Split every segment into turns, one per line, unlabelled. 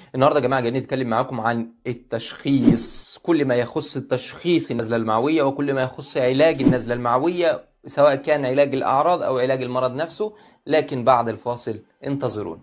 النهارده يا جماعه جايين نتكلم معاكم عن التشخيص كل ما يخص التشخيص النزله المعويه وكل ما يخص علاج النزله المعويه سواء كان علاج الاعراض او علاج المرض نفسه لكن بعد الفاصل انتظرونا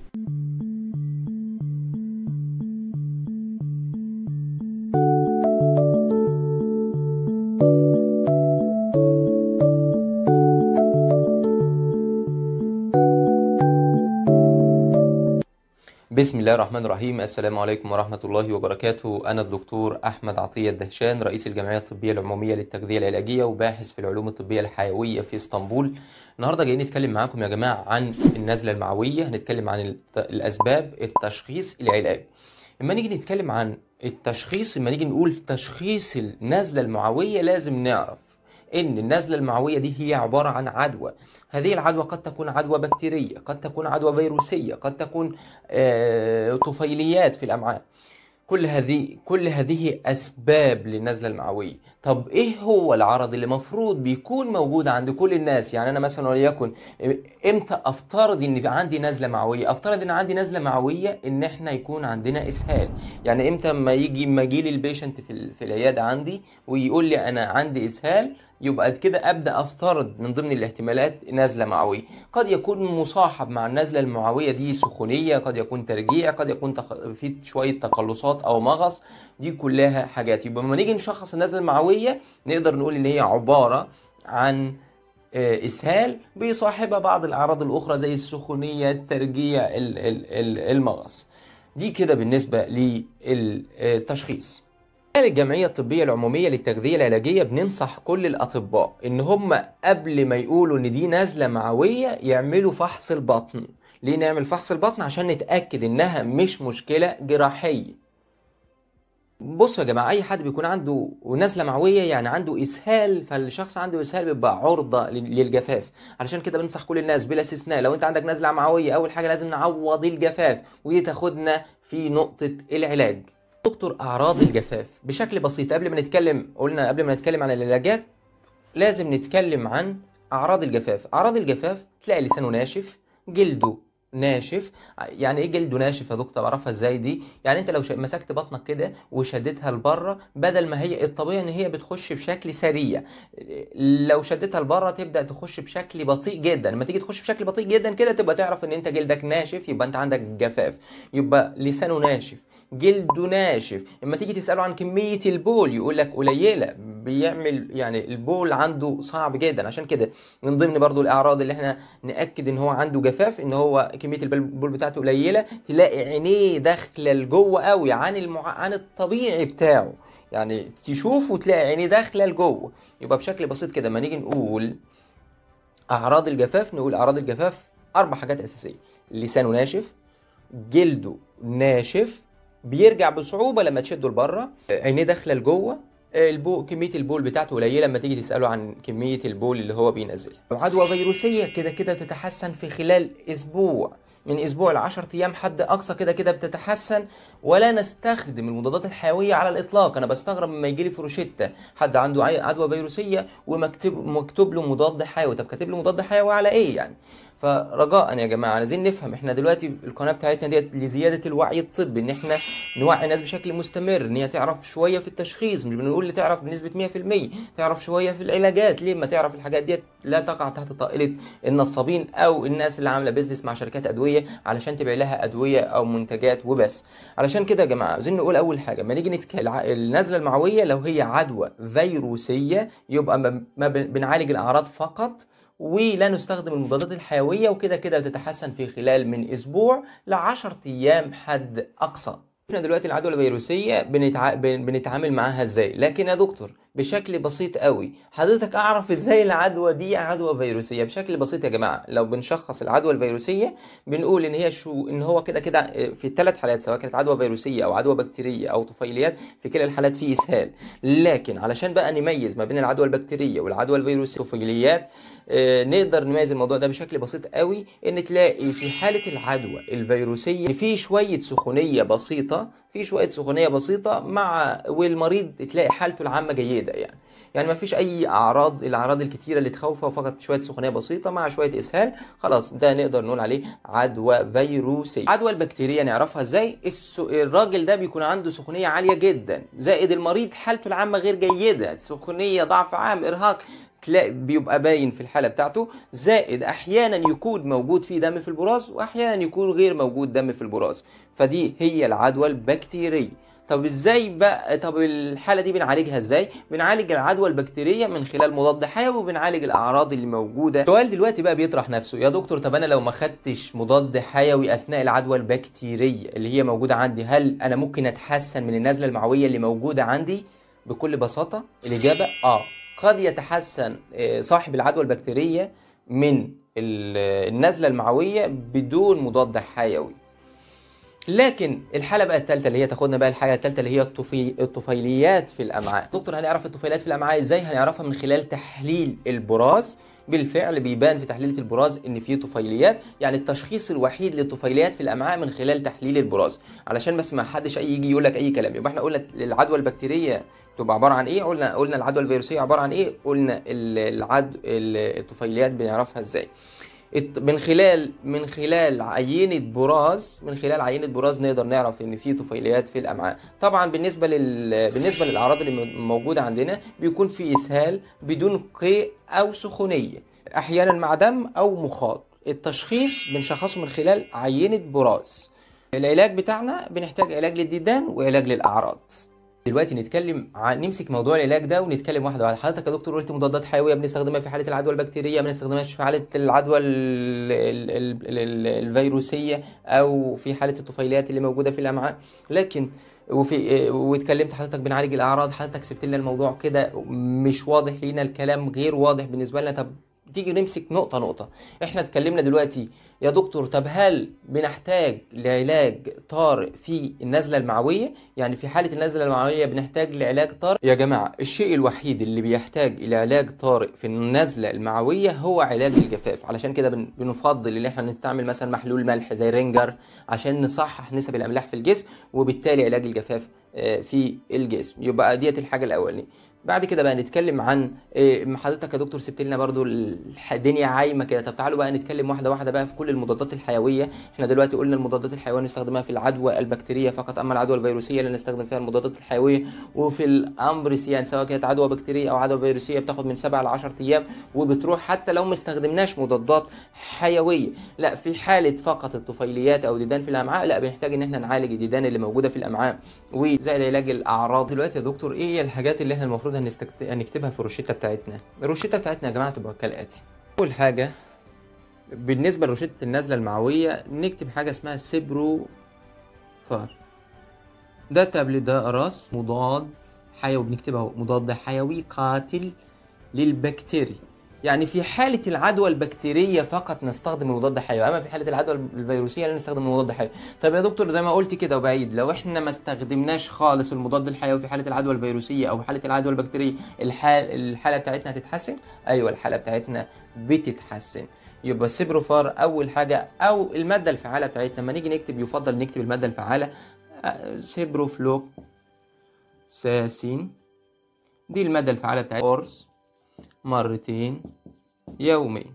بسم الله الرحمن الرحيم السلام عليكم ورحمة الله وبركاته أنا الدكتور أحمد عطية الدهشان رئيس الجمعية الطبية العمومية للتغذية العلاجية وباحث في العلوم الطبية الحيوية في اسطنبول النهاردة جايين نتكلم معاكم يا جماعة عن النزلة المعوية هنتكلم عن الت- الأسباب التشخيص العلاج اما نيجي نتكلم عن التشخيص اما نيجي نقول تشخيص النزلة المعوية لازم نعرف ان النزلة المعوية دي هي عبارة عن عدوى هذه العدوى قد تكون عدوى بكتيرية قد تكون عدوى فيروسية قد تكون آه، طفيليات في الأمعاء كل هذه كل هذه أسباب للنزلة المعوية طب إيه هو العرض اللي مفروض بيكون موجود عند كل الناس يعني أنا مثلا وليكن إمتى أفترض إن في عندي نزلة معوية أفترض إن عندي نزلة معوية إن إحنا يكون عندنا إسهال يعني إمتى ما يجي ما يجي لي البيشنت في ال- في العيادة عندي ويقول لي أنا عندي إسهال يبقى كده ابدا افترض من ضمن الاحتمالات نزله معويه قد يكون مصاحب مع النزله المعويه دي سخونيه قد يكون ترجيع قد يكون تخ... في شويه تقلصات او مغص دي كلها حاجات يبقى لما نيجي نشخص النزله المعويه نقدر نقول ان هي عباره عن آه، اسهال بيصاحبها بعض الاعراض الاخرى زي السخونيه الترجيع ال- ال- ال- المغص دي كده بالنسبه للتشخيص الجمعية الطبية العمومية للتغذية العلاجية بننصح كل الأطباء إن هم قبل ما يقولوا إن دي نزلة معوية يعملوا فحص البطن ليه نعمل فحص البطن عشان نتأكد إنها مش مشكلة جراحية بصوا يا جماعة أي حد بيكون عنده نزلة معوية يعني عنده إسهال فالشخص عنده إسهال بيبقى عرضة لل- للجفاف علشان كده بننصح كل الناس بلا استثناء لو أنت عندك نزلة معوية أول حاجة لازم نعوض الجفاف ودي تاخدنا في نقطة العلاج دكتور أعراض الجفاف بشكل بسيط قبل ما نتكلم قلنا قبل ما نتكلم عن العلاجات لازم نتكلم عن أعراض الجفاف أعراض الجفاف تلاقي لسانه ناشف جلده ناشف يعني ايه جلده ناشف يا دكتور بعرفها ازاي دي يعني انت لو ش- مسكت بطنك كده وشدتها لبره بدل ما هي الطبيعي ان هي بتخش بشكل سريع لو شدتها لبره تبدا تخش بشكل بطيء جدا لما تيجي تخش بشكل بطيء جدا كده تبقى تعرف ان انت جلدك ناشف يبقى انت عندك جفاف يبقى لسانه ناشف جلده ناشف اما تيجي تساله عن كميه البول يقول لك قليله بيعمل يعني البول عنده صعب جدا عشان كده من ضمن برضو الاعراض اللي احنا ناكد ان هو عنده جفاف ان هو كميه البول بتاعته قليله تلاقي عينيه داخله لجوه قوي عن المع... عن الطبيعي بتاعه يعني تشوفه تلاقي عينيه داخله لجوه يبقى بشكل بسيط كده ما نيجي نقول اعراض الجفاف نقول اعراض الجفاف اربع حاجات اساسيه لسانه ناشف جلده ناشف بيرجع بصعوبه لما تشده لبره عينيه داخله لجوه البو كميه البول بتاعته قليله لما تيجي تساله عن كميه البول اللي هو بينزلها عدوى فيروسيه كده كده تتحسن في خلال اسبوع من اسبوع ل 10 ايام حد اقصى كده كده بتتحسن ولا نستخدم المضادات الحيويه على الاطلاق انا بستغرب لما يجي لي في روشته حد عنده عي- عدوى فيروسيه ومكتوب مكتوب له مضاد حيوي طب كاتب له مضاد حيوي على ايه يعني فرجاء يا جماعه عايزين نفهم احنا دلوقتي القناه بتاعتنا ديت لزياده الوعي الطبي ان احنا نوعي الناس بشكل مستمر ان هي تعرف شويه في التشخيص مش بنقول اللي تعرف بنسبه 100% تعرف شويه في العلاجات ليه ما تعرف الحاجات ديت لا تقع تحت طائله النصابين او الناس اللي عامله بيزنس مع شركات ادويه علشان تبيع لها ادويه او منتجات وبس علشان كده يا جماعه عايزين نقول اول حاجه ما نيجي نتكلم النزله المعويه لو هي عدوى فيروسيه يبقى ما ما بن- بنعالج الاعراض فقط ولا نستخدم المضادات الحيوية وكده كده بتتحسن في خلال من أسبوع ل 10 أيام حد أقصى. احنا دلوقتي العدوى الفيروسية بنتع... بن- بنتعامل معاها ازاي؟ لكن يا دكتور بشكل بسيط قوي حضرتك اعرف ازاي العدوى دي عدوى فيروسية بشكل بسيط يا جماعة لو بنشخص العدوى الفيروسية بنقول ان هي شو ان هو كده كده في الثلاث حالات سواء كانت عدوى فيروسية او عدوى بكتيرية او طفيليات في كلا الحالات فيه اسهال لكن علشان بقى نميز ما بين العدوى البكتيرية والعدوى الفيروسية الطفيليات آه، نقدر نميز الموضوع ده بشكل بسيط قوي ان تلاقي في حاله العدوى الفيروسيه إن في شويه سخونيه بسيطه في شويه سخونيه بسيطه مع والمريض تلاقي حالته العامه جيده يعني يعني ما فيش اي اعراض الاعراض الكتيره اللي تخوفه فقط شويه سخونيه بسيطه مع شويه اسهال خلاص ده نقدر نقول عليه عدوى فيروسيه عدوى البكتيريا نعرفها ازاي الس... الراجل ده بيكون عنده سخونيه عاليه جدا زائد المريض حالته العامه غير جيده سخونيه ضعف عام ارهاق تلاقي بيبقى باين في الحاله بتاعته زائد احيانا يكون موجود فيه دم في البراز واحيانا يكون غير موجود دم في البراز فدي هي العدوى البكتيريه طب ازاي بقى طب الحاله دي بنعالجها ازاي بنعالج العدوى البكتيريه من خلال مضاد حيوي وبنعالج الاعراض اللي موجوده السؤال دلوقتي بقى بيطرح نفسه يا دكتور طب انا لو ما خدتش مضاد حيوي اثناء العدوى البكتيريه اللي هي موجوده عندي هل انا ممكن اتحسن من النزله المعويه اللي موجوده عندي بكل بساطه الاجابه اه قد يتحسن آه، صاحب العدوى البكتيريه من ال- النزله المعويه بدون مضاد حيوي لكن الحاله بقى الثالثه اللي هي تاخدنا بقى الحاجه الثالثه اللي هي الطفي... الطفيليات في الامعاء دكتور هنعرف الطفيليات في الامعاء ازاي هنعرفها من خلال تحليل البراز بالفعل بيبان في تحليل البراز ان في طفيليات يعني التشخيص الوحيد للطفيليات في الامعاء من خلال تحليل البراز علشان بس ما حدش اي يجي يقول لك اي كلام يبقى احنا قلنا العدوى البكتيريه تبقى عباره عن ايه قلنا قلنا العدوى الفيروسيه عباره عن ايه قلنا ال- العد ال- الطفيليات بنعرفها ازاي الت- من خلال من خلال عينة براز من خلال عينة براز نقدر نعرف ان في طفيليات في الامعاء طبعا بالنسبة لل بالنسبة للاعراض اللي م- موجودة عندنا بيكون في اسهال بدون قيء او سخونية احيانا مع دم او مخاط التشخيص بنشخصه من خلال عينة براز العلاج بتاعنا بنحتاج علاج للديدان وعلاج للاعراض دلوقتي نتكلم عن نمسك موضوع العلاج ده ونتكلم واحده واحده حضرتك يا دكتور قلت مضادات حيويه بنستخدمها في حاله العدوى البكتيريه ما بنستخدمهاش في حاله العدوى ال- ال- ال- ال- الفيروسيه او في حاله الطفيليات اللي موجوده في الامعاء لكن وفي واتكلمت حضرتك بنعالج الاعراض حضرتك سبت لنا الموضوع كده مش واضح لينا الكلام غير واضح بالنسبه لنا طب تيجي نمسك نقطة نقطة احنا اتكلمنا دلوقتي يا دكتور طب هل بنحتاج لعلاج طارئ في النزلة المعوية يعني في حالة النزلة المعوية بنحتاج لعلاج طارئ يا جماعة الشيء الوحيد اللي بيحتاج إلى علاج طارئ في النزلة المعوية هو علاج الجفاف علشان كده بن- بنفضل ان احنا نستعمل مثلا محلول ملح زي رينجر عشان نصحح نسب الأملاح في الجسم وبالتالي علاج الجفاف آه، في الجسم يبقى ديت الحاجة الأولانية بعد كده بقى نتكلم عن إيه، حضرتك يا دكتور سبت لنا برضو الح- الدنيا عايمه كده طب تعالوا بقى نتكلم واحده واحده بقى في كل المضادات الحيويه احنا دلوقتي قلنا المضادات الحيويه نستخدمها في العدوى البكتيريه فقط اما العدوى الفيروسيه اللي نستخدم فيها المضادات الحيويه وفي الامبريسيان سواء كانت عدوى بكتيريه او عدوى فيروسيه بتاخد من 7 ل 10 ايام وبتروح حتى لو ما استخدمناش مضادات حيويه لا في حاله فقط الطفيليات او ديدان في الامعاء لا بنحتاج ان احنا نعالج الديدان اللي موجوده في الامعاء وزائد علاج الاعراض دلوقتي يا دكتور ايه هي الحاجات اللي احنا المفروض هنستكت... هنكتبها في الروشته بتاعتنا الروشته بتاعتنا يا جماعه تبقى كالاتي اول حاجه بالنسبه لروشته النزله المعويه نكتب حاجه اسمها سيبرو فار ده تابلت ده اقراص مضاد حيوي بنكتبها اهو مضاد حيوي قاتل للبكتيريا يعني في حالة العدوى البكتيرية فقط نستخدم المضاد حيوي، أما في حالة العدوى الفيروسية لا نستخدم المضاد حيوي. طب يا دكتور زي ما قلت كده وبعيد لو احنا ما استخدمناش خالص المضاد الحيوي في حالة العدوى الفيروسية أو حالة العدوى البكتيرية الحال الحالة بتاعتنا هتتحسن؟ أيوه الحالة بتاعتنا بتتحسن. يبقى السيبروفار أول حاجة أو المادة الفعالة بتاعتنا لما نيجي نكتب يفضل نكتب المادة الفعالة آه، سيبروفلوك ساسين دي المادة الفعالة بتاعتنا قرص مرتين يوميا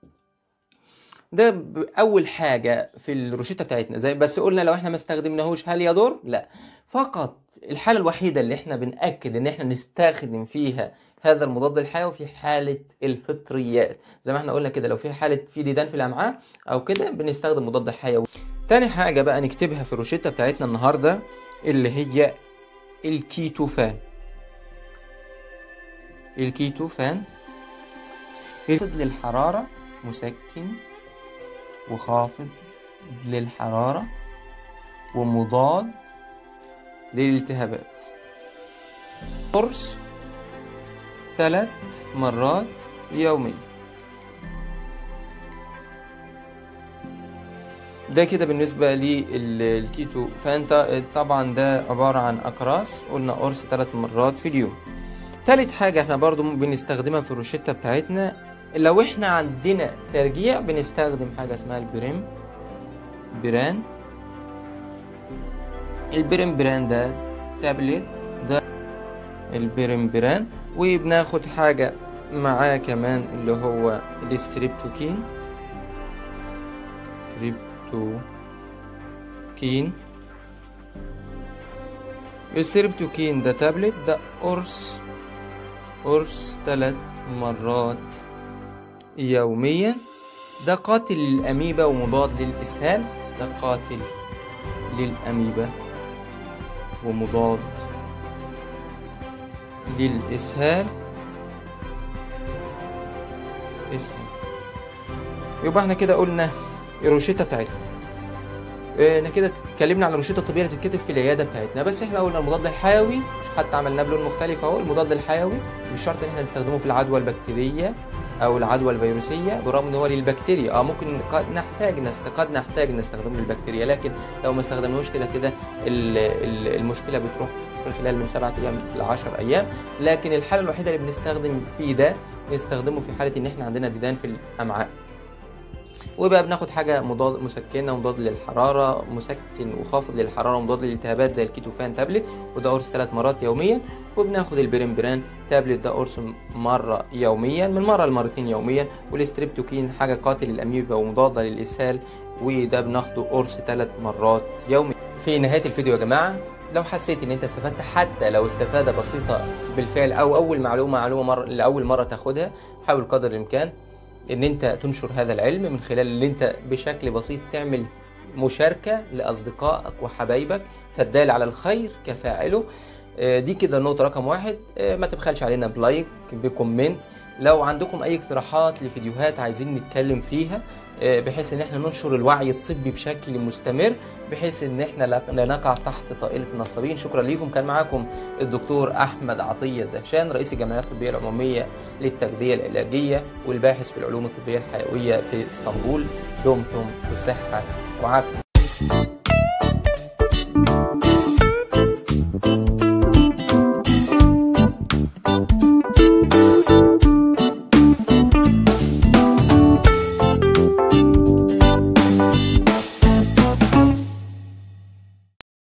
ده ب- اول حاجه في الروشته بتاعتنا زي بس قلنا لو احنا ما استخدمناهوش هل يضر لا فقط الحاله الوحيده اللي احنا بناكد ان احنا نستخدم فيها هذا المضاد الحيوي في حاله الفطريات زي ما احنا قلنا كده لو في حاله في ديدان في الامعاء او كده بنستخدم مضاد حيوي تاني حاجه بقى نكتبها في الروشته بتاعتنا النهارده اللي هي الكيتوفان الكيتوفان خافض للحرارة مسكن وخافض للحرارة ومضاد للالتهابات قرص ثلاث مرات يوميا ده كده بالنسبة للكيتو فانت طبعا ده عبارة عن أقراص قلنا قرص ثلاث مرات في اليوم تالت حاجة احنا برضو بنستخدمها في الروشتة بتاعتنا لو احنا عندنا ترجيع بنستخدم حاجة اسمها البريم بران البريم بران ده تابلت ده البريم بران وبناخد حاجة معاه كمان اللي هو الستريبتوكين ستريبتوكين الستريبتوكين ده تابلت ده قرص قرص ثلاث مرات يوميا ده قاتل للأميبا ومضاد للإسهال ده قاتل للأميبا ومضاد للإسهال اسهال يبقى احنا كده قلنا الروشتة بتاعتنا احنا كده اتكلمنا على الروشتة الطبية اللي تتكتب في العيادة بتاعتنا بس احنا قلنا المضاد الحيوي مش حتى عملناه بلون مختلف اهو المضاد الحيوي مش شرط ان احنا نستخدمه في العدوى البكتيرية او العدوى الفيروسيه بالرغم ان هو للبكتيريا اه ممكن قد نحتاج نست... قد نحتاج نستخدمه للبكتيريا لكن لو ما استخدمناهوش كده كده ال... ال... المشكله بتروح في خلال من سبعة ايام ل 10 ايام لكن الحاله الوحيده اللي بنستخدم فيه ده نستخدمه في حاله ان احنا عندنا ديدان في الامعاء وبقى بناخد حاجه مضاد مسكنه ومضاد للحراره مسكن وخافض للحراره ومضاد للالتهابات زي الكيتوفان تابلت وده قرص ثلاث مرات يوميا وبناخد البريمبران تابلت ده قرص مره يوميا من مره لمرتين يوميا والستريبتوكين حاجه قاتل للاميبا ومضاده للاسهال وده بناخده قرص ثلاث مرات يوميا في نهايه الفيديو يا جماعه لو حسيت ان انت استفدت حتى لو استفاده بسيطه بالفعل او اول معلومه معلومه مرة لاول مره تاخدها حاول قدر الامكان ان انت تنشر هذا العلم من خلال اللي انت بشكل بسيط تعمل مشاركة لأصدقائك وحبايبك فالدال على الخير كفاعله دي كده النقطة رقم واحد ما تبخلش علينا بلايك بكومنت لو عندكم أي اقتراحات لفيديوهات عايزين نتكلم فيها بحيث ان احنا ننشر الوعي الطبي بشكل مستمر بحيث ان احنا لا نقع تحت طائله النصابين شكرا ليكم كان معاكم الدكتور احمد عطيه الدهشان رئيس الجمعيه الطبيه العموميه للتغذيه العلاجيه والباحث في العلوم الطبيه الحيويه في اسطنبول دمتم بصحه وعافيه